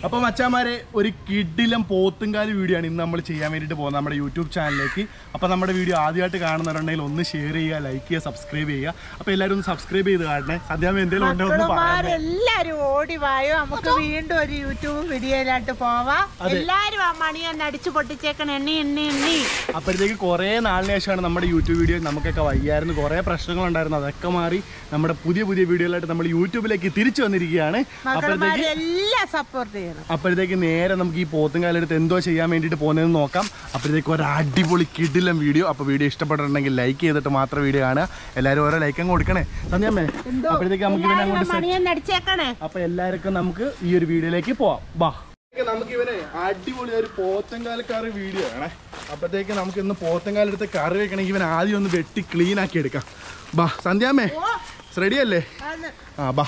അപ്പോൾ മച്ചാമാരെ ഒരു കിഡിലം പോത്തുംകാല് വീഡിയോ ആണ് ഇന്ന് നമ്മൾ ചെയ്യാൻ വേണ്ടിയിട്ട് പോകുന്നത് നമ്മുടെ യൂട്യൂബ് ചാനലിലേക്ക് അപ്പോൾ നമ്മുടെ വീഡിയോ ആദ്യമായിട്ട് കാണുന്നവരുണ്ടെങ്കിൽ ഒന്ന് ഷെയർ ചെയ്യുക ലൈക്ക് ചെയ്യുക സബ്സ്ക്രൈബ് ചെയ്യുക അപ്പോൾ എല്ലാവരും ഒന്ന് സബ്സ്ക്രൈബ് ചെയ്ത് കാണണേ സദ്യാമ എന്തെങ്കിലും ഉണ്ടോ ഒന്ന് പറയാം മക്കളുമാരെല്ലാരും ഓടി വായോ നമുക്ക് വീണ്ടും ഒരു യൂട്യൂബ് വീഡിയോയിലായിട്ട് പോവാം അതെ. എല്ലാരും ആ മണി ഒന്ന് അടിച്ചു പൊട്ടിച്ചേക്കണം എണ്ണി എണ്ണി എണ്ണി അപ്പോഴത്തേക്ക് കുറേ നാളിന് ശേഷമാണ് നമ്മുടെ യൂട്യൂബ് വീഡിയോ നമുക്കൊക്കെ വയ്യായിരുന്നു കുറേ പ്രശ്നങ്ങളുണ്ടായിരുന്നു അതൊക്കെ മാറി നമ്മുടെ പുതിയ പുതിയ വീഡിയോകളായിട്ട് നമ്മൾ യൂട്യൂബിലേക്ക് തിരിച്ചു വന്നിരിക്കുകയാണ് അപ്പോഴത്തേക്ക് മക്കളുമാരെല്ലാം സപ്പോർട്ട് ചെയ്യണം അപ്പോഴത്തേക്ക് നേരെ നമുക്ക് ഈ പോത്തുംകാലെടുത്ത് എന്തോ ചെയ്യാൻ വേണ്ടിയിട്ട് പോകുന്നതെന്ന് നോക്കാം അപ്പോഴത്തേക്ക് ഒരു അടിപൊളി കിടിലം വീഡിയോ അപ്പോൾ വീഡിയോ ഇഷ്ടപ്പെട്ടിട്ടുണ്ടെങ്കിൽ ലൈക്ക് ചെയ്തിട്ട് മാത്രം വീഡിയോ കാണുക എല്ലാവരും ഓരോ ലൈക്ക് അങ്ങ് കൊടുക്കണേ സന്ധ്യമ്മേ അപ്പോഴത്തേക്ക് നമുക്ക് ഇവനെ എല്ലാരും ആ അങ്ങോട്ട് മണി ഒന്ന് അടിച്ചേക്കണേ അപ്പൊ എല്ലാവർക്കും നമുക്ക് ഈ ഒരു വീഡിയോയിലേക്ക് പോവാം ബാ നമുക്ക് ഇവനെ അടിപൊളി ഒരു പോത്തങ്കാലക്കാറ് വീഡിയോ ആണേ അപ്പത്തേക്ക് നമുക്ക് ഇന്ന് പോത്തങ്കാലെടുത്ത് കറി വെക്കണമെങ്കിൽ ഇവൻ ആദ്യം ഒന്ന് വെട്ടി ക്ലീൻ ആക്കി എടുക്കാം ബാ സന്ധ്യാമ്മേ റെഡി അല്ലേ ആ ബാ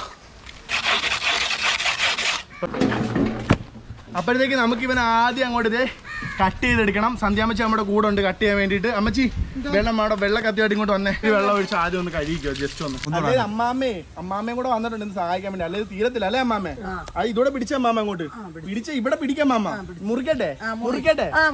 അപ്പോഴത്തേക്ക് നമുക്ക് ഇവൻ ആദ്യം അങ്ങോട്ട് ഇതേ കട്ട് ചെയ്തെടുക്കണം സന്ധ്യാമ്മച്ചി നമ്മുടെ കൂടെ ഉണ്ട് കട്ട് ചെയ്യാൻ വേണ്ടിയിട്ട് അമ്മച്ചി വെള്ളം അവിടെ വെള്ളം കത്തിയായിട്ട് ഇങ്ങോട്ട് വന്നേ ഈ വെള്ളം ഒഴിച്ച് ആദ്യം ഒന്ന് കഴിക്കോ ജസ്റ്റ് ഒന്ന് അതായത് അമ്മാമ്മേ അമ്മാമ്മയും കൂടെ വന്നിട്ടുണ്ട് ഇന്ന് സഹായിക്കാൻ വേണ്ടി അല്ലെങ്കിൽ തീരത്തില്ല അല്ലേ അമ്മാമ്മേ ആ ഇതോടെ പിടിച്ച അമ്മാമ്മ അങ്ങോട്ട് പിടിച്ച ഇവിടെ പിടിക്കാം അമ്മാമ്മ മുറിക്കട്ടെ മുറിക്കട്ടെ ആ,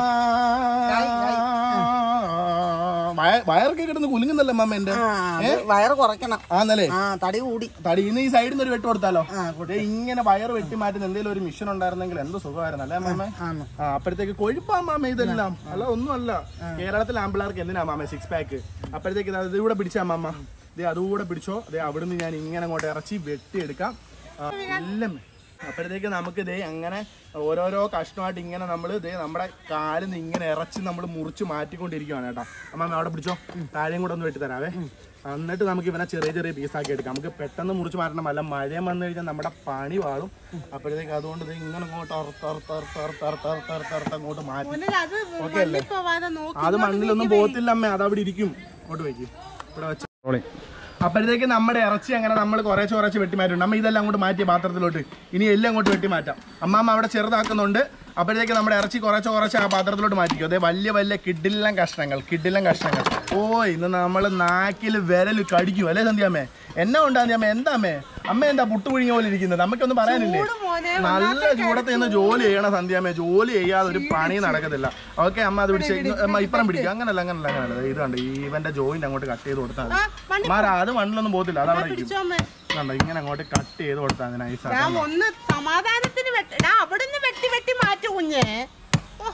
വയ- വയറൊക്കെ കിടന്ന് കുലുങ്ങുന്നല്ലേ അമ്മാമ്മ എന്റെ വയറ് കുറയ്ക്കണം ആന്നല്ലേ ആ തടി കൂടി തടി ഇന്ന് ഈ സൈഡിൽ നിന്ന് ഒരു വെട്ട് കൊടുത്താലോ ദേ ഇങ്ങനെ വയറ് വെട്ടി മാറ്റുന്ന എന്തെങ്കിലും ഒരു മിഷൻ ഉണ്ടായിരുന്നെങ്കിൽ എന്ത് സുഖമായിരുന്നു അല്ലേ അമ്മാമ്മ ആന്ന്. ആ അപ്പോഴത്തേക്ക് കൊഴുപ്പാ മാമ ഇതെല്ലാം അല്ല ഒന്നുമല്ല കേരളത്തിലെ ആമ്പിളാർക്ക് എന്തിനാ മാമ സിക്സ് പാക്ക് അപ്പോഴത്തേക്ക് ഇത് ഇത് ഇവിടെ പിടിച്ചാ മാമ ദേ അതുകൂടെ പിടിച്ചോ ദേ അവിടുന്ന് ഞാൻ ഇങ്ങനെ അങ്ങോട്ട് ഇറച്ചി വെട്ടിയെടുക്കാം ആ, എല്ലാം അപ്പോഴത്തേക്ക് നമുക്ക് ദേ അങ്ങനെ ഓരോരോ കഷ്ണമായിട്ട് ഇങ്ങനെ നമ്മൾ ദേ നമ്മുടെ കാലിൽ നിന്ന് ഇങ്ങനെ ഇറച്ചി നമ്മൾ മുറിച്ച് മാറ്റിക്കൊണ്ടിരിക്കുകയാണ് കേട്ടോ അമ്മ അവിടെ പിടിച്ചോ താഴെയും കൂടെ ഒന്ന് വെട്ടി തരാവേ എന്നിട്ട് നമുക്ക് ഇവനെ ചെറിയ ചെറിയ പീസാക്കി എടുക്കാം നമുക്ക് പെട്ടെന്ന് മുറിച്ച് മാറ്റണം അല്ല മഴയും വന്നു കഴിഞ്ഞാൽ നമ്മുടെ പണി വാളും അപ്പോഴത്തേക്ക് അതുകൊണ്ട് ഇത് ഇങ്ങനെ അങ്ങോട്ട് അറുത്ത് അറുത്ത് അറുത്ത് അറുത്ത് അറുത്ത് അറുത്ത് അറുത്ത് അറുത്ത് അങ്ങോട്ട് മാറ്റി അത് ഓക്കെ അല്ലേ പോവാതെ നോക്കി അത് മണ്ണിലൊന്നും പോകത്തില്ല അമ്മ അത് അവിടെ ഇരിക്കും ഇങ്ങോട്ട് വെക്ക് ഇവിടെ വെച്ച അപ്പോഴത്തേക്ക് നമ്മുടെ ഇറച്ചി അങ്ങനെ നമ്മൾ കുറേശ്ശെ കുറച്ച് വെട്ടി മാറ്റുണ്ട് അമ്മ ഇതെല്ലാം അങ്ങോട്ട് മാറ്റിയ പാത്രത്തിലോട്ട് ഇനി എല്ലാം അങ്ങോട്ട് വെട്ടി മാറ്റാം അമ്മാമ്മ അവിടെ ചെറുതാക്കുന്നുണ്ട് അപ്പോഴത്തേക്ക് നമ്മുടെ ഇറച്ചി കുറച്ച് കുറച്ച് ആ പാത്രത്തിലോട്ട് മാറ്റിക്കും അതേ വലിയ വലിയ കിഡില്ലാം കഷ്ണങ്ങൾ കിഡില്ലാം കഷ്ണങ്ങൾ ഓ ഇന്ന് നമ്മൾ നാക്കിൽ വിരൽ കടിക്കും അല്ലേ സന്ധ്യാമ്മേ എന്നാ ഉണ്ടാ അമ്മ എന്താ അമ്മേ അമ്മ എന്താ പുട്ടു പുഴുങ്ങിയ പോലെ ഇരിക്കുന്നത് നമുക്കൊന്നും പറയാനില്ലേ മോനെ നല്ല ചൂടത്ത് നിന്ന് ജോലി ചെയ്യണം സന്ധ്യാമ്മേ ജോലി ചെയ്യാതെ ഒരു പണി നടക്കത്തില്ല ഓക്കെ അമ്മ അത് പിടിച്ച് ഇങ്ങ് അമ്മ ഇപ്പുറം പിടിക്കും അങ്ങനല്ല അങ്ങനല്ല അങ്ങനല്ല ദേ ഇത് കണ്ട് ഇവന്റെ ജോയിന്റ് അങ്ങോട്ട് കട്ട് ചെയ്ത് കൊടുത്താൽ മതി മാറാ അത് മണ്ണിലൊന്നും പോകത്തില്ല അത് അവിടെ ഇരിക്കും പിടിച്ചോമ്മേ കണ്ടോ ഇങ്ങനെ അങ്ങോട്ട് കട്ട് ചെയ്ത് കൊടുത്താൽ മതി നൈസ് ഞാൻ ഒന്ന് സമാധാനത്തിന് വെട്ട ഞാൻ അവിടുന്ന് വെട്ടി വെട്ടി മാറ്റു കുഞ്ഞേ ഓ.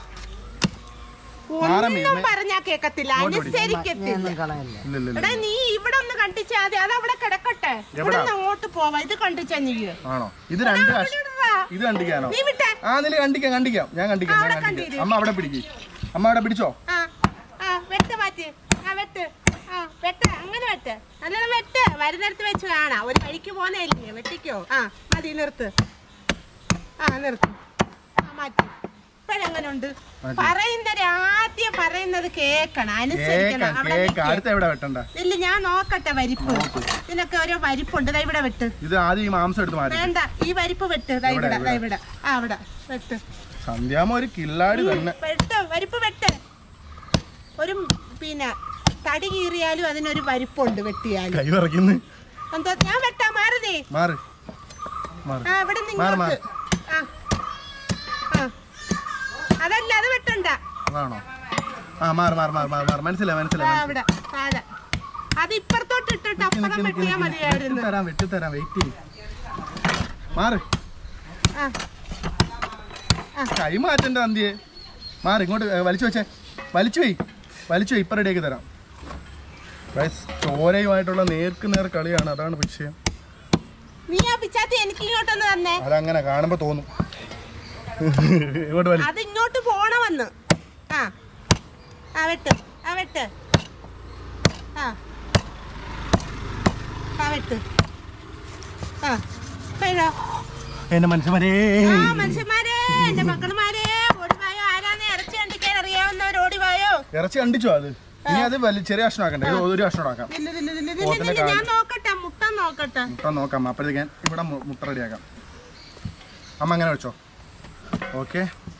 മാറമ്മേ, ഒന്നും പറഞ്ഞാ കേക്കത്തില്ല അനുസരിക്കത്തില്ല ഒന്നും കളയല്ല ഇല്ല ഇല്ല ഇല്ല എടാ നീ ഇവിടെ ഒന്ന് കണ്ടിച്ചാ മതി അത് അവിടെ കിടക്കട്ടെ ഇവിടെ നിന്ന് അങ്ങോട്ട് പോവാ ഇത് കണ്ടിച്ചാ നീ ആണോ ഇത് രണ്ട് കഷ് ഇവിടെടാ. ഇത് കണ്ടിക്കാനോ നീ വിട്ടെ ആ നില കണ്ടിക്കാം കണ്ടിക്കാം ഞാൻ കണ്ടിക്കാം ഞാൻ കണ്ടിക്കാം അമ്മ അവിടെ പിടിക്കും അമ്മ അവിടെ പിടിച്ചോ ആ ആ വെട്ട് മാറ്റി ആ വെട്ട് ആ വെട്ട് അങ്ങനെ വെട്ട് നല്ലോണം വെട്ട് വരുന്നിടത്ത് വെച്ച് കാണാം ഒരു വഴിക്ക് പോന്നല്ലേ വെട്ടിക്കോ ആ മതി നിർത്ത് ആ നിർത്ത് ആ മാറ്റി ഇപ്പഴെങ്ങനെ ഉണ്ട് പറയുന്നത് ആദ്യം പറയുന്നത് കേക്കണം അനുസരിക്കണം കേക്കാം അവിടെ കേക്കാം നിൽക്ക്. അടുത്ത എവിടെ വെട്ടണ്ട ഇല്ല ഞാൻ നോക്കട്ടെ വരിപ്പ് ഇതിനൊക്കെ ഓരോ വരിപ്പുണ്ട് ദാ ഇവിടെ വെട്ട് ഇത് ആദ്യം ഈ മാംസം എടുത്ത് മാറ്റി വേണ്ട ഈ വരിപ്പ് വെട്ട് ദാ ഇവിടെ ദാ ഇവിടെ ആ അവിടെ വെട്ട് സന്ധ്യാമ ഒരു കില്ലാടി തന്നെ വെട്ട് വരിപ്പ് വെട്ട് ഒരു പിന്നെ തടി കീറിയാലും അതിനൊരു വരിപ്പുണ്ട് വെട്ടിയാലും കൈ വിറയ്ക്കുന്നു എന്താ ഞാൻ വെട്ടാ മാറുതേ മാറ് മാറ് ആ ഇവിടെ മാറ്, നിങ്ങൾക്ക് ആ ആ അതല്ല അത് വെട്ടണ്ട അതാണോ ആ മാറ് മാറ് മാറ് മാറ് മാറ് മനസ്സിലായി ആ, മനസ്സിലായി അവിടെ താഴെ അത് ഇപ്പുറത്തോട്ട് ഇട്ടിട്ട് അപ്പുറം വെട്ടിയാ മതിയായിരുന്നു വെട്ടിത്തരാം വെട്ടിത്തരാം വെയിറ്റ് ചെയ്യും മാറ് ആ കൈ മാറ്റണ്ട അന്തിയെ മാറി ഇങ്ങോട്ട് ഏ, വലിച്ചു വെച്ചേ വലിച്ചു പോയി വലിച്ചു പോയി ഇപ്പം റെഡിയാക്കി തരാം Guys, ചോരയുമായിട്ടുള്ള നേർക്ക് നേർ കളിയാണ് അതാണ് വിഷയം നീ ആ പിച്ചാത്തി എനിക്ക് ഇങ്ങോട്ടൊന്ന് തന്നെ അതങ്ങനെ കാണുമ്പോൾ തോന്നും ഇങ്ങോട്ട് വലി അത് ഇങ്ങോട്ട് പോണമെന്ന് ആ ആ വെട്ട് ആ വെട്ട് ആ ആ വെട്ട് ആ കഴിഞ്ഞോ എന്നെ മനുഷ്യന്മാരേ ആ മനുഷ്യന്മാരെ എന്റെ മക്കളുമാരെ ഓടിവായോ ആരാന്ന് ഇറച്ചി കണ്ടിക്കാൻ അറിയാവുന്നവർ ഓടിവായോ ഇറച്ചി കണ്ടിച്ചോ അത് ഇനി അത് വലിയ ചെറിയ കഷ്ണം ആക്കണ്ടേ ഇത് ഒരു കഷ്ണം ആക്കാം ഇല്ല, ഇല്ല, ഇല്ല, ഇല്ല, ഇല്ല, ഇല്ല, ഞാൻ നോക്കട്ടെ മുട്ട നോക്കട്ടെ മുട്ട നോക്കാം അപ്പോഴത്തേക്ക് ഞാൻ ഇവിടെ മു- മുട്ട റെഡിയാക്കാം അമ്മ അങ്ങനെ വെച്ചോ ഓക്കെ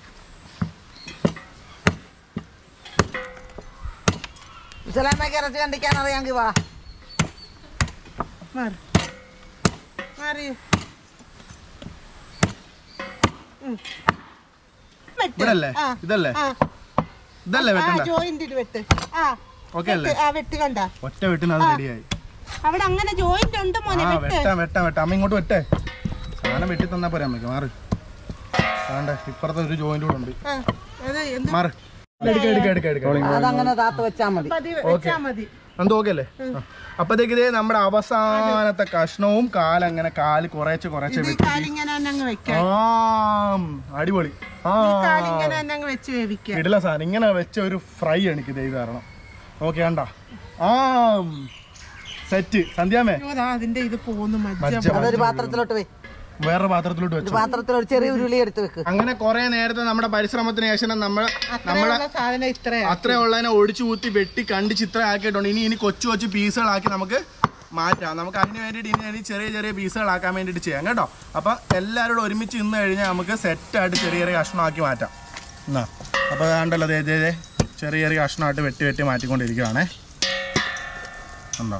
ഇസ്ലാമൊക്കെ ഇറച്ചി കണ്ടിക്കാൻ അറിയാമെങ്കിൽ വാ മാറി മാറി വെട്ട് ഇവിടല്ലേ ആ ഇതല്ലേ ആ ഇതല്ലേ ആ വെട്ടണ്ട ജോയിന്റ് വെട്ട് ആ ഓക്കെ അല്ലേ വെട്ട്, ആ വെട്ട് കണ്ട ഒറ്റ വെട്ടിന് അത് റെഡിയായി അവിടെ അങ്ങനെ ജോയിന്റ് ഉണ്ട് ആ മോനെ വെട്ട് വെട്ടാം വെട്ടാം വെട്ടാം അമ്മ ഇങ്ങോട്ട് വെട്ടേ സാധനം വെട്ടി തന്നാ പോരാ അമ്മയ്ക്ക് മാറ് വേണ്ട ഇപ്പുറത്തെ ഒരു ജോയിന്റ് കൂടെ ഉണ്ട് ആ, അത് എന്ത് മാറ് എടുക്ക എടുക്ക എടുക്ക എടുക്ക അതങ്ങനെ താത്ത് വെച്ചാ മതി മതി വെച്ചാ മതി എന്തോ ഓക്കെ അല്ലേ ആ. അപ്പത്തേക്ക് ഇതേ നമ്മുടെ അവസാനത്തെ കഷ്ണവും കാലങ്ങനെ കാല് കുറേച്ച് കുറേച്ച് ഇത് ഈ വെട്ടി കാലിങ്ങനെ തന്നെ അങ്ങ് വെക്കാം ആം, അടിപൊളി ആ ഈ കാലിങ്ങനെ തന്നെ അങ്ങ് വെച്ച് വേവിക്കാം ഇടല സാധനം ഇങ്ങനെ വെച്ച ഒരു ഫ്രൈ എനിക്ക് ഇത് ചെയ്ത് തരണം ഓക്കെ കണ്ട ആ സെറ്റ് സന്ധ്യാമേ അയ്യോ, ദാ അതിന്റെ ഇത് പോന്നു മജ്ജ മജ്ജ അതൊരു പാത്രത്തിലോട്ട് വേ വേറെ പാത്രത്തിലോട്ട് വെച്ചു പാത്രത്തിൽ ഒരു ചെറിയ ഉരുളി എടുത്ത് വെക്ക് അങ്ങനെ കുറെ നേരത്തെ നമ്മുടെ പരിശ്രമത്തിന് ശേഷം നമ്മൾ നമ്മുടെ അത്രയുള്ള സാധനം ഇത്രയാ അത്രയുള്ളതിനെ ഒടിച്ചു ഊത്തി വെട്ടി കണ്ട് ചിത്രം ആക്കിയിട്ടുണ്ട് ഇനി ഇനി കൊച്ചു കൊച്ചു പീസുകളാക്കി നമുക്ക് മാറ്റാം നമുക്ക് അതിന് വേണ്ടിയിട്ട് ഇനി ഇനി ചെറിയ ചെറിയ പീസുകളാക്കാൻ വേണ്ടിയിട്ട് ചെയ്യാം കേട്ടോ അപ്പം എല്ലാവരോടും ഒരുമിച്ച് ഇന്ന് കഴിഞ്ഞാൽ നമുക്ക് സെറ്റായിട്ട് ചെറിയ ചെറിയ കഷ്ണമാക്കി മാറ്റാം എന്നാ അപ്പോൾ വേണ്ടല്ലോ ദേ ദേ ദേ ചെറിയ ചെറിയ കഷ്ണമായിട്ട് വെട്ടി വെട്ടി മാറ്റിക്കൊണ്ടിരിക്കുകയാണേ ഉണ്ടോ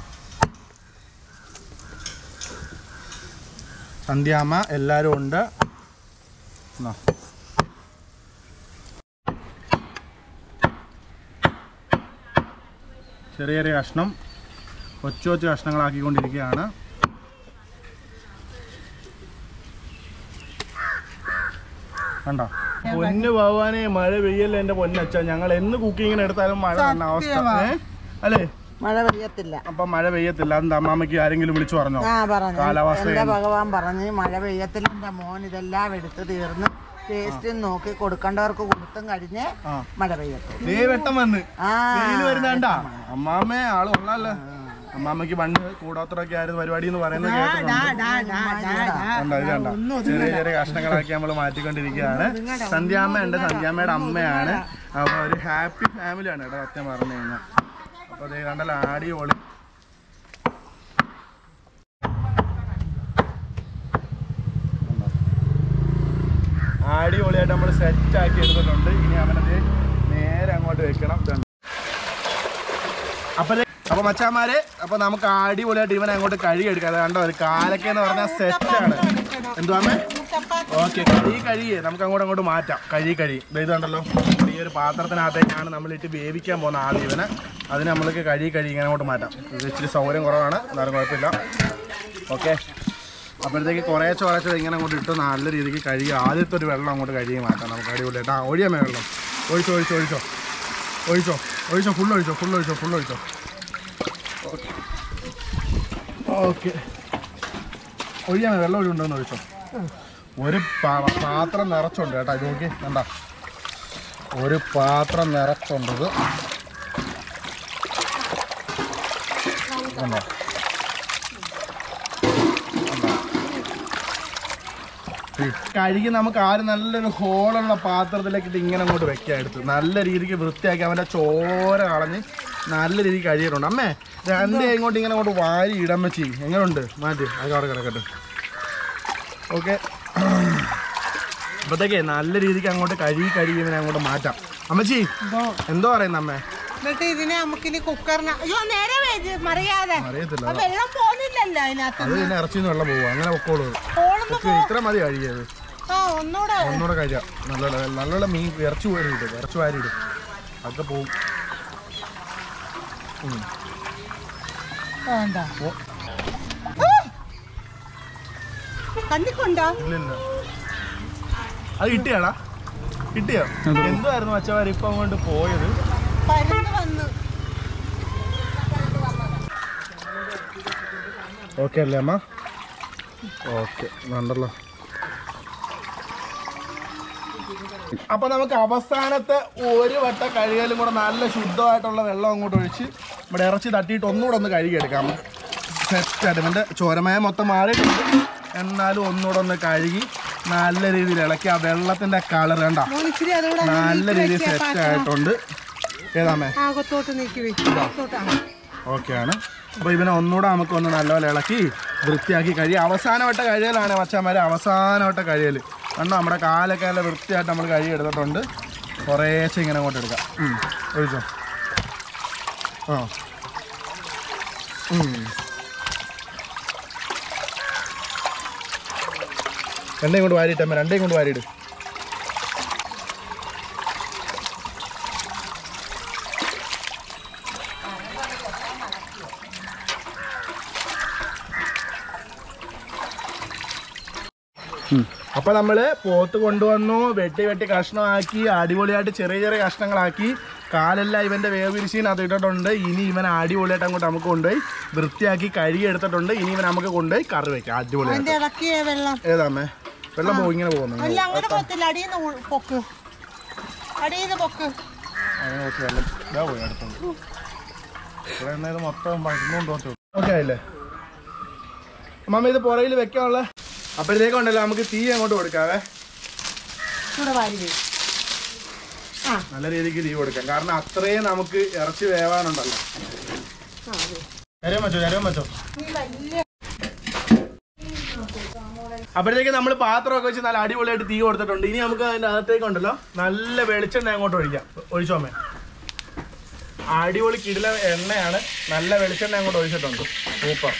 സന്ധ്യാമ്മ എല്ലാവരും ഉണ്ട് എന്നാ ചെറിയ ചെറിയ കഷ്ണം കൊച്ചു കൊച്ചു കഷ്ണങ്ങളാക്കിക്കൊണ്ടിരിക്കുകയാണ് കണ്ടോ പൊന്ന് ഭഗവാനെ മഴ പെയ്യല്ലേ എന്റെ പൊന്നച്ച ഞങ്ങൾ എന്ന് കുക്കിങ്ങിന് എടുത്താലും മഴ തന്നെ അവസ്ഥ ഏ? അല്ലേ മഴ പെയ്യത്തില്ല അപ്പൊ മഴ പെയ്യത്തില്ല എന്താ അമ്മാമ്മക്ക് ആരെങ്കിലും വിളിച്ചു പറഞ്ഞോ ആ പറഞ്ഞു കാലാവസ്ഥ എന്റെ ഭഗവാൻ പറഞ്ഞ് മഴ പെയ്യത്തില്ല എന്റെ മോൻ ഇതെല്ലാം എടുത്ത് തീർന്ന് ടേസ്റ്റ് നോക്കി കൊടുക്കേണ്ടവർക്ക് കൊടുത്തും കഴിഞ്ഞ് ആ മഴ പെയ്യത്തുള്ളൂ ദേ വെട്ടം വന്ന് ആ വെയില് വരുന്നേണ്ടാ അമ്മാമ്മേ ആള് കൊള്ളാല്ലേ അമ്മാമ്മക്ക് പണ്ട് കൂടാത്തറൊക്കെ ആയിരുന്നു പരിപാടി എന്ന് പറയുന്നത് കേട്ടിട്ടുണ്ട് കണ്ടോ, ഇത് കണ്ടോ? ചെറിയ ചെറിയ കഷ്ണങ്ങളാക്കി നമ്മൾ മാറ്റിക്കൊണ്ടിരിക്കുകയാണ് സന്ധ്യാമ്മ ഉണ്ട് സന്ധ്യാമ്മയുടെ അമ്മയാണ് അപ്പൊ ഒരു ഹാപ്പി ഫാമിലിയാണ് കേട്ടോ സത്യം പറഞ്ഞു കഴിഞ്ഞാൽ അപ്പൊ അതേ കണ്ടല്ലോ ആടി ഒളി ആടി ഒളിയായിട്ട് നമ്മൾ സെറ്റ് ആക്കി എടുത്തിട്ടുണ്ട് ഇനി അവനത് നേരെ അങ്ങോട്ട് വെക്കണം ഇതുണ്ട്. അപ്പൊ ദേ- അപ്പൊ മച്ചാമാരെ അപ്പൊ നമുക്ക് അടിപൊളിയായിട്ട് ഇവനെ അങ്ങോട്ട് കഴുകിയെടുക്കാം അത് കണ്ടോ ഒരു കാലൊക്കെ എന്ന് പറഞ്ഞാൽ സെറ്റാണ് എന്തുവാമേ ഓക്കെ കഴുകി കഴുകിയേ നമുക്ക് അങ്ങോട്ട് അങ്ങോട്ട് മാറ്റാം കഴുകി കഴുകി ദേ ഇത് കണ്ടല്ലോ ഈ ഒരു പാത്രത്തിനകത്തേക്കാണ് നമ്മൾ ഇട്ട് വേവിക്കാൻ പോകുന്ന ആദ്യം ഇവനെ അതിന് നമ്മൾക്ക് കഴുകി കഴുകി ഇങ്ങനെ അങ്ങോട്ട് മാറ്റാം ഇത് ഇച്ചിരി സൗകര്യം കുറവാണ് എന്നാലും കുഴപ്പമില്ല ഓക്കെ അപ്പോഴത്തേക്ക് കുറേശ്ശെ കുറേശ്ശെ ഇങ്ങനെ അങ്ങോട്ട് ഇട്ട് നല്ല രീതിക്ക് കഴുകി ആദ്യത്തെ ഒരു വെള്ളം അങ്ങോട്ട് കഴുകി മാറ്റാം നമുക്ക് അടിപൊളിയായിട്ട് ആ ഒഴിയാമേ വെള്ളം ഒഴിച്ചോ ഒഴിച്ചോ ഒഴിച്ചോ ഒഴിച്ചോ ഒഴിച്ചോ ഫുൾ ഒഴിച്ചോ ഫുൾ ഒഴിച്ചോ ഫുൾ ഒഴിച്ചോ ഓക്കെ ഒഴിയാമേ വെള്ളം ഒഴിവുണ്ടോന്ന് ഒഴിച്ചോ ഒരു പാ- പാത്രം നിറച്ചുണ്ട് കേട്ടോ ഇത് നോക്കി കണ്ട ഒരു പാത്രം നിറച്ചുണ്ടത് കണ്ടോ കഴുകി നമുക്ക് ആരും നല്ലൊരു ഹോളുള്ള പാത്രത്തിലേക്ക് ഇട്ട് ഇങ്ങനെ അങ്ങോട്ട് വെക്കാം എടുത്ത് നല്ല രീതിക്ക് വൃത്തിയാക്കി അവൻ്റെ ചോര കളഞ്ഞ് നല്ല രീതിക്ക് കഴുകിയിട്ടുണ്ട് അമ്മേ രണ്ടേ ഇങ്ങോട്ട് ഇങ്ങനെ അങ്ങോട്ട് വാരി ഇടാൻ വെച്ച് എങ്ങനെയുണ്ട് മാറ്റി അത് അവിടെ കിടക്കട്ടെ ഓക്കെ അപ്പോഴത്തേക്കേ നല്ല രീതിക്ക് അങ്ങോട്ട് കഴുകി കഴുകി ഇങ്ങനെ അങ്ങോട്ട് മാറ്റാം അമ്മച്ചി എന്തോ പറയുന്ന അമ്മേ എന്നിട്ട് ഇതിനെ നമുക്കിനി കുക്കറിന് അയ്യോ നേരെ വേജ് മറിയാതെ അറിയത്തില്ല അപ്പൊ വെള്ളം പോകുന്നില്ലല്ലോ അതിനകത്ത് അത് പിന്നെ ഇറച്ചിന്ന് വെള്ളം പോകും അങ്ങനെ പൊക്കോളൂ പോളുമ്പോ ഓക്കെ ഇത്ര മതി കഴുകിയത് ആ ഒന്നുകൂടെ ഒന്നുകൂടെ കഴിയാം നല്ല നല്ല മീൻ ഇറച്ചി വാരി ഇടും ഇറച്ചി വാരി ഇടും അതൊക്കെ പോവും ഉം. വേണ്ട ഓ. കണ്ടിക്കൊണ്ടോ ഇല്ലില്ല അത് കിട്ടിയാടാ കിട്ടിയോ എന്തുവായിരുന്നു അച്ഛന്മാർ ഇപ്പൊ അങ്ങോട്ട് പോയത് പരുന്ന് വന്ന് ഓക്കെ അല്ലേ അമ്മ ഓക്കെ ഉണ്ടല്ലോ അപ്പൊ നമുക്ക് അവസാനത്തെ ഒരു വട്ട കഴുകലും കൂടെ നല്ല ശുദ്ധമായിട്ടുള്ള വെള്ളം അങ്ങോട്ട് ഒഴിച്ച് ഇവിടെ ഇറച്ചി തട്ടിയിട്ട് ഒന്നുകൂടെ ഒന്ന് കഴുകിയെടുക്കാം സെറ്റായിട്ട് എൻ്റെ ചോരമയ മൊത്തം മാറിയിട്ടുണ്ട് എന്നാലും ഒന്നുകൂടെ ഒന്ന് കഴുകി നല്ല രീതിയിൽ ഇളക്കി ആ വെള്ളത്തിന്റെ കളർ കണ്ട മോനിച്ചിരി അതുകൂടെ നല്ല രീതിയിൽ സെറ്റ് ആയിട്ടുണ്ട് ഏതാമേ ആകത്തോട്ട് നീക്കി വെക്കും അകത്തോട്ട് ആ. ഓക്കെയാണ് അപ്പോൾ ഇവനെ ഒന്നുകൂടെ നമുക്ക് ഒന്ന് നല്ലപോലെ ഇളക്കി വൃത്തിയാക്കി കഴിയും അവസാനവട്ട കഴിയലാണ് മച്ചാന്മാരെ അവസാനവട്ട കഴിയൽ കണ്ടോ നമ്മുടെ കാലൊക്കെ നല്ല വൃത്തിയായിട്ട് നമ്മൾ കഴുകി എടുത്തിട്ടുണ്ട് കുറേശ്ശെ ഇങ്ങനെ അങ്ങോട്ട് എടുക്കാം ഉം, ഒഴിച്ചോ ആ ഉം. രണ്ടേം കൊണ്ട് വാരിയിട്ടമ്മ രണ്ടേം കൊണ്ട് വാരിയിട് അപ്പൊ നമ്മള് പോത്ത് കൊണ്ടുവന്നു വെട്ടി വെട്ടി കഷ്ണമാക്കി അടിപൊളിയായിട്ട് ചെറിയ ചെറിയ കഷ്ണങ്ങളാക്കി കാലെല്ലാം ഇവന്റെ വേവിരിശീനകത്ത് ഇട്ടിട്ടുണ്ട് ഇനി ഇവൻ അടിപൊളിയായിട്ട് അങ്ങോട്ട് നമുക്ക് കൊണ്ടുപോയി വൃത്തിയാക്കി കഴുകി എടുത്തിട്ടുണ്ട് ഇനി ഇവൻ നമുക്ക് കൊണ്ടുപോയി കറി വെക്കാം അടിപൊളിയായിട്ട് അതിന്റെ ഇളക്കിയ വെള്ളം ഏതാമ്മേ വെള്ളം പോകും ഇങ്ങനെ പോകുന്നു അല്ല അങ്ങനെ പോകത്തില്ല അടിയിൽ നിന്ന് പൊക്ക് അടിയിൽ നിന്ന് പൊക്ക് അങ്ങനെ കുറച്ച് വെള്ളം ഇതാ പോയി അടുത്തത് ഇവിടെ എന്നാ ഇത് മൊത്തം മരുന്നുകൊണ്ട് തോർത്തു ഓക്കെ ആയില്ലേ അമ്മ ഇത് പുറകിൽ വെക്കാനുള്ള അപ്പോഴത്തേക്കും ഉണ്ടല്ലോ നമുക്ക് തീ അങ്ങോട്ട് കൊടുക്കാവേ ഇവിടെ വാരി വേ നല്ല രീതിക്ക് തീ കൊടുക്കാം കാരണം അത്രയും നമുക്ക് ഇറച്ചി വേവാനുണ്ടല്ലോ ചരവും വെച്ചോ ചരവും വെച്ചോ അപ്പോഴത്തേക്ക് നമ്മൾ പാത്രമൊക്കെ വെച്ച് നല്ല അടിപൊളിയായിട്ട് തീ കൊടുത്തിട്ടുണ്ട് ഇനി നമുക്ക് അതിന്റെ അകത്തേക്ക് ഉണ്ടല്ലോ നല്ല വെളിച്ചെണ്ണ അങ്ങോട്ട് ഒഴിക്കാം ഒഴിച്ചോമേ അടിപൊളി കിടില എണ്ണയാണ് നല്ല വെളിച്ചെണ്ണ അങ്ങോട്ട് ഒഴിച്ചിട്ടുണ്ട് സൂപ്പർ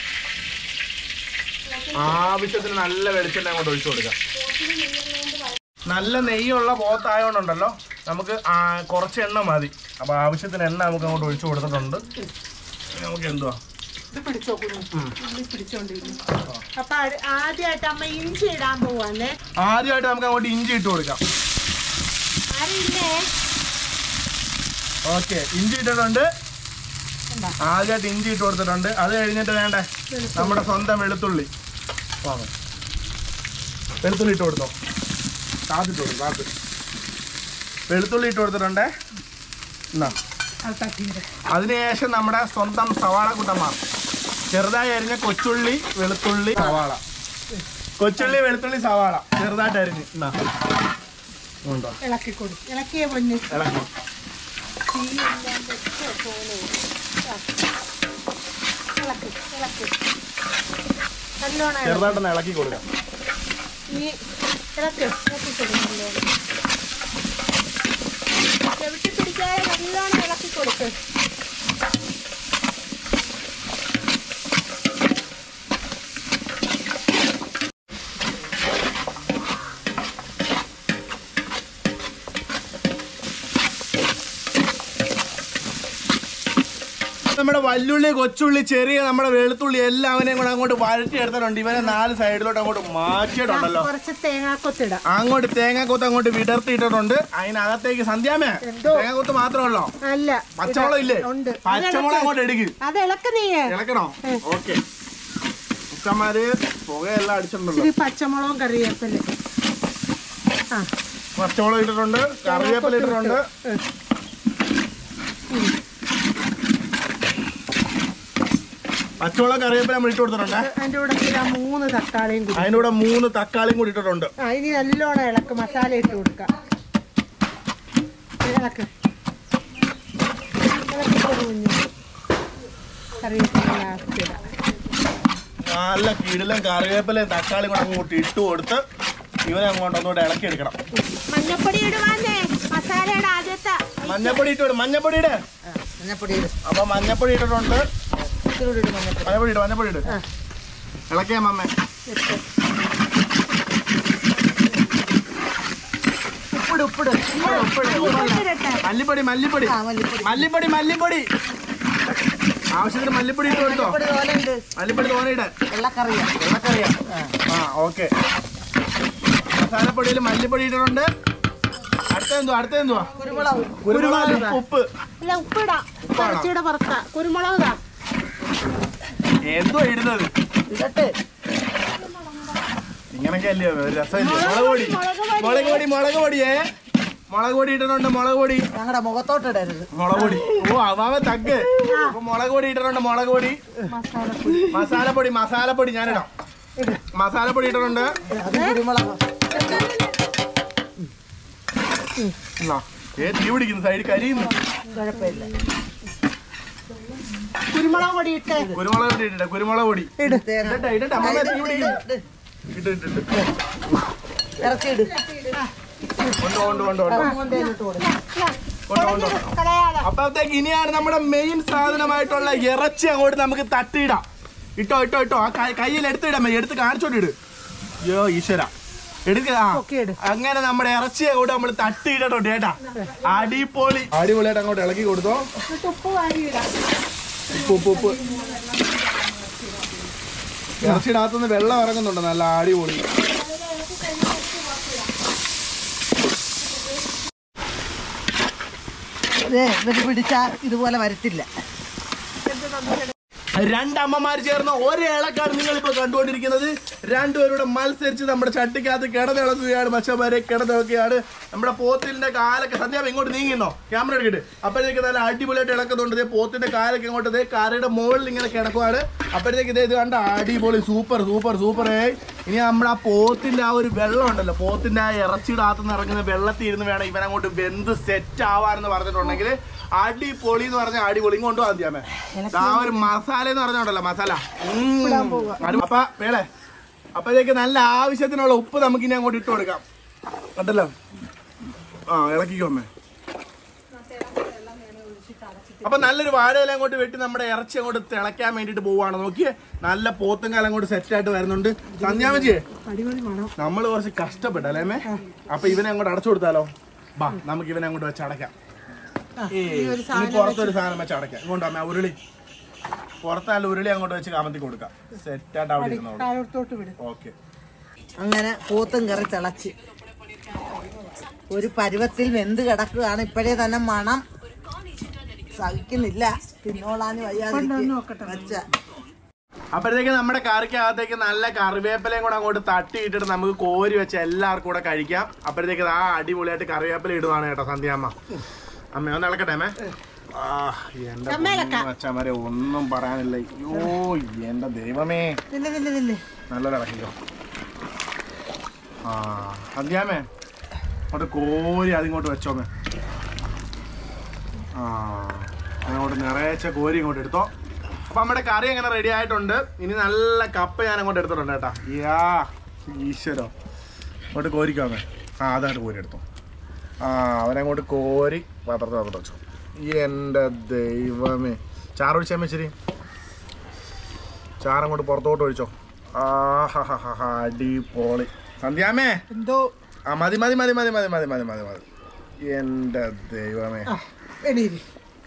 ആവശ്യത്തിന് നല്ല വെളിച്ചെണ്ണ അങ്ങോട്ട് ഒഴിച്ചു കൊടുക്കാം നല്ല നെയ്യുള്ള പോത്തായോണ്ടുണ്ടല്ലോ നമുക്ക് ആ കുറച്ച് എണ്ണ മതി അപ്പൊ ആവശ്യത്തിന് എണ്ണ നമുക്ക് അങ്ങോട്ട് ഒഴിച്ചു കൊടുത്തിട്ടുണ്ട് ഇനി നമുക്ക് എന്തുവാ ഇത് പിടിച്ചോ കുഞ്ഞു ഉള്ളി പിടിച്ചോണ്ടിരിക്കുന്നു അപ്പൊ അടി- ആദ്യമായിട്ട് അമ്മ ഇഞ്ചി ഇടാൻ പോവാന്നേ ആദ്യമായിട്ട് നമുക്ക് അങ്ങോട്ട് ഇഞ്ചി ഇട്ട് കൊടുക്കാം അറിയില്ലേ ഓക്കെ ഇഞ്ചി ഇട്ടിട്ടുണ്ട് ആദ്യമായിട്ട് ഇഞ്ചി ഇട്ട് കൊടുത്തിട്ടുണ്ട് അത് കഴിഞ്ഞിട്ട് വേണ്ടേ നമ്മുടെ സ്വന്തം വെളുത്തുള്ളി വാങ്ങ്. വെളുത്തുള്ളി ഇട്ട് കൊടുത്തോ കാത്തിട്ട് കൊടുക്കും കാത്ത് വെളുത്തുള്ളി ഇട്ട് കൊടുത്തിട്ടുണ്ടേ എന്നാ അത് തട്ടിയത് അതിനുശേഷം നമ്മുടെ സ്വന്തം സവാള കുട്ടന്മാർ ചെറുതായി അരിഞ്ഞ കൊച്ചുള്ളി വെളുത്തുള്ളി സവാള കൊച്ചുള്ളി വെളുത്തുള്ളി സവാള ചെറുതായിട്ട് അരിഞ്ഞ് എന്നാ ഉണ്ടോ ഇളക്കി കൊടു ഇളക്കിയ പൊന്ന് ഇളക്കി ഇളക്കി ഇളക്കി നല്ലോണം ഇളക്കി. ചെറുതായിട്ടൊന്ന് ഇളക്കി കൊടുക്കാം ഈ ഇളക്ക് ഇളക്കി കൊടുക്കും നല്ലോണം ചെവിട്ടി പിടിക്കാതെ നല്ലോണം ഇളക്കി കൊടുക്ക് നമ്മുടെ വല്ലുള്ളി കൊച്ചുള്ളി ചെറിയ നമ്മുടെ വെളുത്തുള്ളി എല്ലാം അവനെയും കൂടെ അങ്ങോട്ട് വഴറ്റി എടുത്തിട്ടുണ്ട് ഇവനെ നാല് സൈഡിലോട്ട് അങ്ങോട്ട് മാറ്റിയിട്ടുണ്ടല്ലോ കുറച്ച് തേങ്ങാക്കൊത്തിടാം അങ്ങോട്ട് തേങ്ങാക്കൊത്ത് അങ്ങോട്ട് വിടർത്തിയിട്ടുണ്ട് അതിനകത്തേക്ക് സന്ധ്യാമേ എന്തോ? തേങ്ങാക്കൊത്ത് മാത്രമല്ലോ അല്ല പച്ചമുളക് ഇല്ലേ ഉണ്ട് പച്ചമുളക് അങ്ങോട്ട് എടുക്ക് അത് ഇളക്ക് നീ ഇളക്കണോ ഓക്കെ ഉച്ചമാര് പുകയെല്ലാം അടിച്ചിട്ടുണ്ടല്ലോ ഇച്ചിരി പച്ചമുളകും കറിവേപ്പില ആ പച്ചമുളക് ഇട്ടിട്ടുണ്ട് കറിവേപ്പില ഇട്ടിട്ടുണ്ട് പച്ചമുളക് കറിവേപ്പില നമ്മൾ ഇട്ട് കൊടുത്തിട്ടുണ്ട് അതിൻ്റെ കൂടെ ഇതാ മൂന്ന് തക്കാളിയും കൂടി അതിൻ്റെ കൂടെ മൂന്ന് തക്കാളിയും കൂടി ഇട്ടിട്ടുണ്ട് ആ ഇനി നല്ലോണം ഇളക്ക് മസാല ഇട്ട് കൊടുക്കാം ഇളക്ക് ഇളക്കി കൊടു കുഞ്ഞ് കറിവേപ്പില ലാസ്റ്റ് ഇടാം നല്ല കിടിലും കറിവേപ്പിലയും തക്കാളിയും കൂടെ അങ്ങോട്ട് ഇട്ട് കൊടുത്ത് ഇവനെ അങ്ങോട്ട് ഒന്നുകൂടെ ഇളക്കി എടുക്കണം മഞ്ഞപ്പൊടി ഇടുവാന്നേ മസാലയുടെ ആദ്യത്തെ മഞ്ഞപ്പൊടി ഇട്ട് വിടും മഞ്ഞപ്പൊടി ഇട് മഞ്ഞപ്പൊടി ഇട് അപ്പൊ മഞ്ഞപ്പൊടി ഇട്ടിട്ടുണ്ട് ഇത്തിരി കൂടി ഇട് മഞ്ഞപ്പൊടി മഞ്ഞപ്പൊടി ഇട് മഞ്ഞപ്പൊടി ഇട് ഇളക്കിയാ മമ്മേ ഇട്ട് ഉപ്പിട് ഉപ്പിട് ഉപ്പിട്, ഉപ്പിട്, ഉപ്പിട്. ഇടട്ടെ മല്ലിപ്പൊടി മല്ലിപ്പൊടി ആ മല്ലിപ്പൊടി മല്ലിപ്പൊടി മല്ലിപ്പൊടി ആവശ്യത്തിന് മല്ലിപ്പൊടി ഇട്ട് കൊടുത്തോ മല്ലിപ്പൊടി തോനെ ഉണ്ട് മല്ലിപ്പൊടി തോന്നിയിട്ട് വെള്ളക്കറിയാ വെള്ളക്കറിയാ ആ ഓക്കെ മസാലപ്പൊടിയിൽ മല്ലിപ്പൊടി ഇട്ടിട്ടുണ്ട് അടുത്ത എന്തുവാ അടുത്ത എന്തുവാ കുരുമുളക് കുരുമുളക് ഉപ്പ് അല്ല ഉപ്പിടാം ഉപ്പാണോ? ഇറച്ചിയുടെ പുറത്ത കുരുമുളക് ഇതാ എന്തുവാ ഇടുന്നത് ഇടട്ടെ ഇങ്ങനൊക്കെ അല്ലയോ ഒരു രസമില്ലേ മുളക് പൊടി മുളക് പൊടി മുളക് പൊടിയേ മുളക് പൊടി ഇട്ടിട്ടുണ്ട് മുളക് പൊടി ഞങ്ങളുടെ മുഖത്തോട്ട് ഇടരുത് മുളക് പൊടി ഓ അവാവ തഗ് അപ്പൊ മുളക് പൊടി ഇട്ടിട്ടുണ്ട് മുളക് പൊടി മസാലപ്പൊടി മസാലപ്പൊടി മസാലപ്പൊടി ഞാനിടാം മസാലപ്പൊടി ഇട്ടിട്ടുണ്ട് അത് കുരുമുളക് എന്നാ, ഏ തീ പിടിക്കുന്നു സൈഡിൽ കരിയുന്നു കുഴപ്പമില്ല കുരുമുളക് പൊടി ഇട്ട് കുരുമുളക് പൊടി ഇട്ടിട്ട് കുരുമുളക് പൊടി ഇട് തേങ്ങ ഇടട്ടെ ഇടട്ടെ അമ്മ തീ പിടിക്കുന്നു ഇട്ട് ഇട്ട് ഇട്ട് ഇറച്ചി ഇട് കൊണ്ട് കൊണ്ട് കൊണ്ട് കൊണ്ട് കൊണ്ടേലിട്ട് കൊടുക്കും കൊണ്ട് കൊണ്ട് കൊണ്ട്. കളയാതെ അപ്പോഴത്തേക്ക് ഇനിയാണ് നമ്മുടെ മെയിൻ സാധനമായിട്ടുള്ള ഇറച്ചി അങ്ങോട്ട് നമുക്ക് തട്ടിയിടാം ഇട്ടോ ഇട്ടോ ഇട്ടോ ആ കൈ- കയ്യിൽ എടുത്തിടാം എടുത്ത് കാണിച്ചോണ്ട് ഇട് അയ്യോ ഈശ്വര എടുക്ക ആ പൊക്കിയിട്. അങ്ങനെ നമ്മുടെ ഇറച്ചി അങ്ങോട്ട് നമ്മൾ തട്ടിയിടട്ടോ ഏട്ടാ അടിപൊളി അടിപൊളിയായിട്ട് അങ്ങോട്ട് ഇളക്കി കൊടുത്തോ എന്നിട്ട് ഉപ്പ് വാരിയിടാം ഉപ്പ് ഉപ്പ് ഉപ്പ് ഇറച്ചിയുടെ അകത്തുനിന്ന് വെള്ളം ഇറങ്ങുന്നുണ്ട് നല്ല അടിപൊളി ഇതേ ഇവര് പിടിച്ചാൽ ഇതുപോലെ വരത്തില്ല രണ്ടമ്മമാർ ചേർന്ന ഒരേ ഇളക്കാണ് നിങ്ങൾ ഇപ്പൊ കണ്ടുകൊണ്ടിരിക്കുന്നത് രണ്ടുപേരുടെ മത്സരിച്ച് നമ്മുടെ ചട്ടിക്കകത്ത് കിടന്നിളക്കുകയാണ് മച്ചമാരെ കിടന്നിളക്കുകയാണ് നമ്മുടെ പോത്തിന്റെ കാലൊക്കെ സന്ധ്യാപം ഇങ്ങോട്ട് നീങ്ങിന്നോ ക്യാമറ എടുക്കട്ട് അപ്പോഴത്തേക്ക് നല്ല അടിപൊളിയായിട്ട് ഇളക്കുന്നുണ്ട് ദേ പോത്തിന്റെ കാലൊക്കെ ഇങ്ങോട്ട് ദേ കറിയുടെ മുകളിൽ ഇങ്ങനെ കിടക്കുവാണ് അപ്പോഴത്തേക്ക് ഇതേ ഇത് കണ്ട അടിപൊളി സൂപ്പർ സൂപ്പർ സൂപ്പർ ഇനി നമ്മുടെ ആ പോത്തിന്റെ ആ ഒരു വെള്ളം ഉണ്ടല്ലോ പോത്തിന്റെ ആ ഇറച്ചിയുടെ അകത്ത് നിന്ന് ഇറങ്ങുന്ന വെള്ളത്തിൽ ഇരുന്ന് വേണം ഇവൻ അങ്ങോട്ട് വെന്ത് സെറ്റ് ആവാനെന്ന് പറഞ്ഞിട്ടുണ്ടെങ്കിൽ അടിപൊളി എന്ന് പറഞ്ഞ അടിപൊളി ഇങ്ങോട്ട് ആദ്യമേ ആ ഒരു മസാല എന്ന് പറഞ്ഞോണ്ടല്ലോ മസാല ഉം. അത് അപ്പ വേളെ അപ്പോഴേക്ക് നല്ല ആവശ്യത്തിനുള്ള ഉപ്പ് നമുക്ക് ഇനി അങ്ങോട്ട് ഇട്ട് കൊടുക്കാം കണ്ടല്ലോ ആ ഇളക്കിക്കോമ്മേ അപ്പൊ നല്ലൊരു വാഴയില അങ്ങോട്ട് വെട്ടി നമ്മുടെ ഇറച്ചി അങ്ങോട്ട് തിളയ്ക്കാൻ വേണ്ടിട്ട് പോവാണ് നോക്കിയേ നല്ല പോത്തും കാലം അങ്ങോട്ട് സെറ്റ് ആയിട്ട് വരുന്നുണ്ട് സന്ധ്യാമജിയെ നമ്മൾ കുറച്ച് കഷ്ടപ്പെട്ടല്ലേ അമ്മേ അപ്പൊ ഇവനെ അങ്ങോട്ട് അടച്ചു കൊടുത്താലോ ബാ നമുക്ക് ഇവനെ അങ്ങോട്ട് വെച്ച് അടയ്ക്കാം ഏയ്, ഇനി പുറത്തൊരു സാധനം വെച്ച് അടയ്ക്കാം ഇങ്ങോട്ട് അമ്മ ഉരുളി പുറത്തായാലും ഉരുളി അങ്ങോട്ട് വെച്ച് കാമത്തി കൊടുക്കാം സെറ്റ് ആയിട്ട് അവിടെ ഇരുന്നോളൂ താഴോട്ടോട്ട് വിടും ഓക്കെ അങ്ങനെ പോത്തും കറി തിളച്ച് ഒരു പരുവത്തിൽ വെന്ത് കിടക്കുകയാണ് ഇപ്പോഴേ തന്നെ മണം സഹിക്കുന്നില്ല തിന്നോളാന് വയ്യാതെ വെച്ച അപ്പോഴത്തേക്ക് നമ്മുടെ കറിക്കകത്തേക്ക് നല്ല കറിവേപ്പിലയും കൂടെ അങ്ങോട്ട് തട്ടിയിട്ടിട്ട് നമുക്ക് കോരി വെച്ച് എല്ലാവർക്കും കൂടെ കഴിക്കാം അപ്പോഴത്തേക്ക് ആ അടിപൊളിയായിട്ട് കറിവേപ്പില ഇടുവാണ് കേട്ടോ സന്ധ്യാമ്മ അമ്മ ഒന്ന് ഇളക്കട്ടെ അമ്മേ ആ എന്റെ അച്ഛന്മാരെ ഒന്നും പറയാനില്ല അയ്യോ എന്റെ ദൈവമേ നില്ല നില്ല നില്ലേ നല്ലൊരു ഇളക്കിക്കോ ആ സന്ധ്യാമ്മേ അങ്ങോട്ട് കോരി അതിങ്ങോട്ട് വെച്ചോമേ ആ അങ്ങോട്ട് നിറയച്ച കോരി ഇങ്ങോട്ട് എടുത്തോ അപ്പൊ നമ്മുടെ കറി അങ്ങനെ റെഡി ആയിട്ടുണ്ട് ഇനി നല്ല കപ്പ ഞാൻ അങ്ങോട്ട് എടുത്തിട്ടുണ്ട് കേട്ടാ യാ ഈശ്വരോ അങ്ങോട്ട് കോരിക്കാമേ ആ അതായിട്ട് കോരി എടുത്തോ ആ അവനങ്ങോട്ട് കോരി പാത്രത്തിൽ പാത്രത്തിൽ വെച്ചോ എൻ്റെ ദൈവമേ ചാറൊഴിച്ചാൽ ശരി ചാറങ്ങോട്ട് പുറത്തോട്ട് ഒഴിച്ചോ ആ ഹാ ഹാ ഹാ ഹാ അടിപൊളി സന്ധ്യാമേ എന്തോ ആ മതി മതി മതി മതി മതി മതി മതി മതി മതി എൻ്റെ ദൈവമേ എണീര്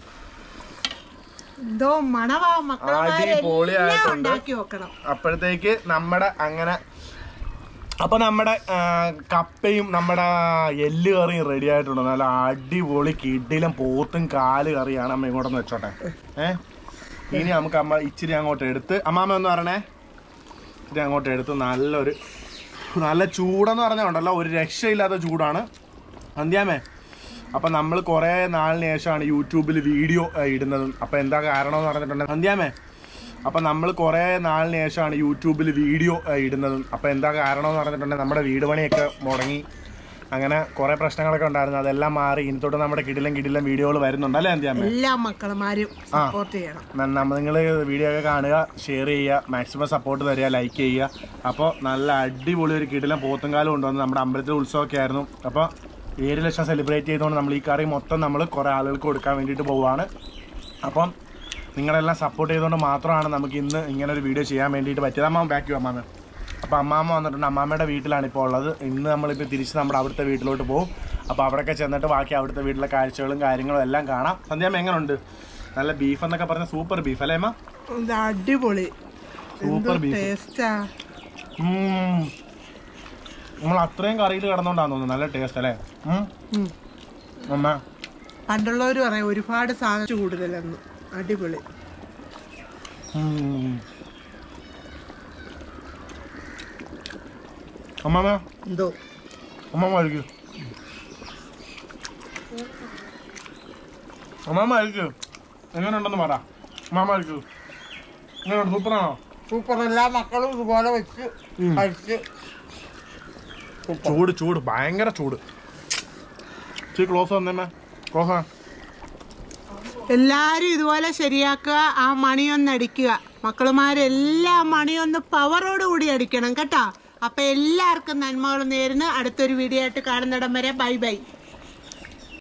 എന്തോ മണവാ മക്കളെല്ലാം അടിപൊളിയായിട്ടുണ്ട്. ഉണ്ടാക്കി വെക്കണം അപ്പോഴത്തേക്ക് നമ്മുടെ അങ്ങനെ അപ്പൊ നമ്മുടെ ആ, കപ്പയും നമ്മുടെ എല്ല് കറിയും റെഡി ആയിട്ടുണ്ട് നല്ല അടിപൊളി കിഡിലും പോത്തും കാല് കറിയാണ് അമ്മ ഇങ്ങോട്ടൊന്ന് വെച്ചോട്ടെ ഏ ഇനി നമുക്ക് അമ്മ ഇച്ചിരി അങ്ങോട്ട് എടുത്ത് അമ്മാമ്മ ഒന്ന് പറഞ്ഞേ ഇച്ചിരി അങ്ങോട്ട് എടുത്ത് നല്ലൊരു നല്ല ചൂടെന്ന് പറഞ്ഞാൽ ഉണ്ടല്ലോ ഒരു രക്ഷയില്ലാത്ത ചൂടാണ് അന്ത്യാമേ അപ്പം നമ്മൾ കുറേ നാളിന് ശേഷമാണ് യൂട്യൂബിൽ വീഡിയോ ഇടുന്നത് അപ്പം എന്താ കാരണം എന്ന് പറഞ്ഞിട്ടുണ്ടെങ്കിൽ അന്ത്യാമേ അപ്പം നമ്മൾ കുറേ നാളിന് ശേഷമാണ് യൂട്യൂബിൽ വീഡിയോ ഇടുന്നത് അപ്പം എന്താ കാരണം എന്ന് പറഞ്ഞിട്ടുണ്ടെങ്കിൽ നമ്മുടെ വീട് പണിയൊക്കെ മുടങ്ങി അങ്ങനെ കുറേ പ്രശ്നങ്ങളൊക്കെ ഉണ്ടായിരുന്നു അതെല്ലാം മാറി ഇനി തൊട്ട് നമ്മുടെ കിടിലം കിടിലം വീഡിയോകൾ വരുന്നുണ്ട് അല്ലേ അന്ത്യാമേ എല്ലാ മക്കളമാരും സപ്പോർട്ട് ചെയ്യണം നിങ്ങൾ വീഡിയോ ഒക്കെ കാണുക ഷെയർ ചെയ്യുക മാക്സിമം സപ്പോർട്ട് തരിക ലൈക്ക് ചെയ്യുക അപ്പോൾ നല്ല അടിപൊളി ഒരു കിടിലം പോത്തുംകാലം കൊണ്ടുവന്ന് നമ്മുടെ അമ്പലത്തിൽ ഉത്സവമൊക്കെ ആയിരുന്നു അപ്പോൾ ഏഴ് ലക്ഷം സെലിബ്രേറ്റ് ചെയ്തുകൊണ്ട് നമ്മൾ ഈ കറി മൊത്തം നമ്മൾ കുറേ ആളുകൾക്ക് കൊടുക്കാൻ വേണ്ടിയിട്ട് പോവുകയാണ് അപ്പം നിങ്ങളെല്ലാം സപ്പോർട്ട് ചെയ്തുകൊണ്ട് മാത്രമാണ് നമുക്ക് ഇന്ന് ഇങ്ങനെ ഒരു വീഡിയോ ചെയ്യാൻ വേണ്ടിയിട്ട് പറ്റിയത് അമ്മ ബാക്കി അമ്മാമ അപ്പോൾ അമ്മാമ്മ വന്നിട്ടുണ്ട് അമ്മാമ്മയുടെ വീട്ടിലാണ് ഇപ്പോൾ ഉള്ളത് ഇന്ന് നമ്മളിപ്പോൾ തിരിച്ച് നമ്മുടെ അവിടുത്തെ വീട്ടിലോട്ട് പോകും അപ്പോൾ അവിടെയൊക്കെ ചെന്നിട്ട് ബാക്കി അവിടുത്തെ വീട്ടിലെ കാഴ്ചകളും കാര്യങ്ങളും എല്ലാം കാണാം സന്ധ്യാമ്മ എങ്ങനെയുണ്ട് നല്ല ബീഫ് എന്നൊക്കെ പറഞ്ഞ സൂപ്പർ ബീഫ് അല്ലേ അമ്മ ഇത് അടിപൊളി സൂപ്പർ ബീഫ് ടേസ്റ്റാ ഉം. നമ്മൾ അത്രയും കറിയിൽ കിടന്നോണ്ടാന്ന് തോന്നുന്നു നല്ല ടേസ്റ്റ് അല്ലേ ഉം. അമ്മ പണ്ടുള്ളവർ പറയും ഒരുപാട് സാധനം കൂടുതലെന്ന് അടിപൊളി ഉം. അമ്മാമ്മ എന്തോ അമ്മാമ്മ കഴിക്കൂ അമ്മാമ്മ കഴിക്കൂ എങ്ങനെയുണ്ടെന്ന് പറ അമ്മാമ്മ കഴിക്കൂ എങ്ങനെയുണ്ട് സൂപ്പറാണോ സൂപ്പർ എല്ലാ മക്കളും ഇതുപോലെ വെച്ച് കഴിച്ച് ചൂട് ചൂട് ഭയങ്കര ചൂട് ഇച്ചിരി ക്ലോസ് വന്നേ ക്ലോസ് ആ എല്ലാരും ഇതുപോലെ ശരിയാക്കുക ആ മണിയൊന്ന് അടിക്കുക മക്കളുമാരെല്ലാം മണിയൊന്ന് പവറോട് കൂടി അടിക്കണം കേട്ടോ അപ്പൊ എല്ലാവർക്കും നന്മകൾ നേരുന്നു അടുത്തൊരു വീഡിയോ ആയിട്ട് കാണുന്നിടം വരെ ബൈ ബൈ